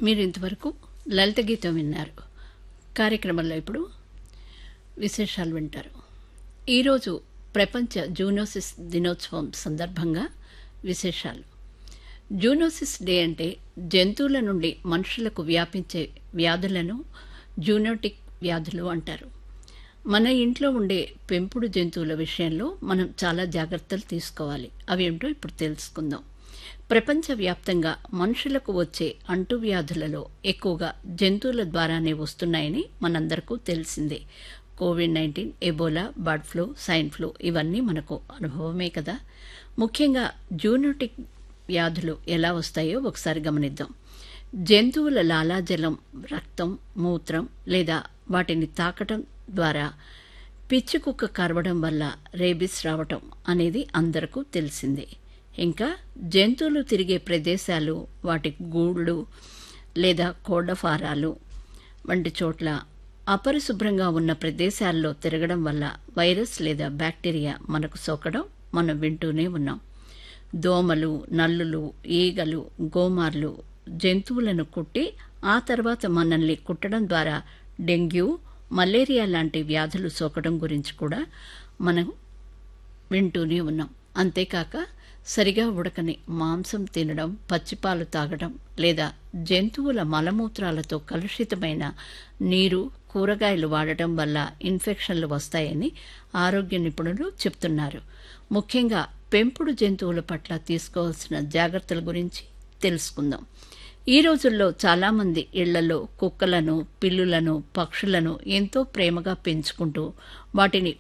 మీరు ఇంతవరకు లలిత గీతం విన్నారు కార్యక్రమంలో ఇప్పుడు విశేషాలు వింటారు ఈరోజు ప్రపంచ జూనోసిస్ దినోత్సవం సందర్భంగా విశేషాలు జూనోసిస్ డే అంటే జంతువుల నుండి మనుషులకు వ్యాపించే వ్యాధులను జూనోటిక్ వ్యాధులు అంటారు మన ఇంట్లో ఉండే పెంపుడు జంతువుల విషయంలో మనం చాలా జాగ్రత్తలు తీసుకోవాలి అవేంటో ఇప్పుడు తెలుసుకుందాం ప్రపంచవ్యాప్తంగా మనుషులకు వచ్చే అంటువ్యాధులలో ఎక్కువగా జంతువుల ద్వారానే వస్తున్నాయని మనందరికీ తెలిసిందే Covid nineteen Ebola bird flu swine flu ఇవన్నీ మనకు అనుభవమే కదా ముఖ్యంగా జూనోటిక్ వ్యాధులు ఎలా వస్తాయో ఒకసారి గమనిద్దాం జంతువుల లాలాజలం రక్తం మూత్రం లేదా వాటిని తాకటం ద్వారా పిచ్చి కుక్క కరవడం వల్ల రేబిస్ రావటం అనేది అందరికీ తెలిసిందే ఇంకా జంతువులు తిరిగే ప్రదేశాలు వాటి గూళ్ళు లేదా కోడఫారాలు వంటి చోట్ల అపరిశుభ్రంగా ఉన్న ప్రదేశాల్లో తిరగడం వల్ల వైరస్ లేదా బ్యాక్టీరియా మనకు సోకడం మనం వింటూనే ఉన్నాం దోమలు నల్లులు ఈగలు గోమార్లు జంతువులను కుట్టి ఆ తర్వాత మనల్ని కుట్టడం ద్వారా డెంగ్యూ మలేరియా లాంటి వ్యాధులు సోకడం గురించి కూడా మనం వింటూనే ఉన్నాం అంతేకాక సరిగా ఉడకని మాంసం తినడం పచ్చిపాలు తాగడం లేదా జంతువుల మలమూత్రాలతో కలుషితమైన నీరు కూరగాయలు వాడటం వల్ల ఇన్ఫెక్షన్లు వస్తాయని ఆరోగ్య నిపుణులు చెప్తున్నారు ముఖ్యంగా పెంపుడు జంతువుల పట్ల తీసుకోవాల్సిన జాగ్రత్తల గురించి తెలుసుకుందాం ఈ రోజుల్లో చాలామంది ఇళ్లలో కుక్కలను పిల్లులను పక్షులను ఎంతో ప్రేమగా పెంచుకుంటూ వాటిని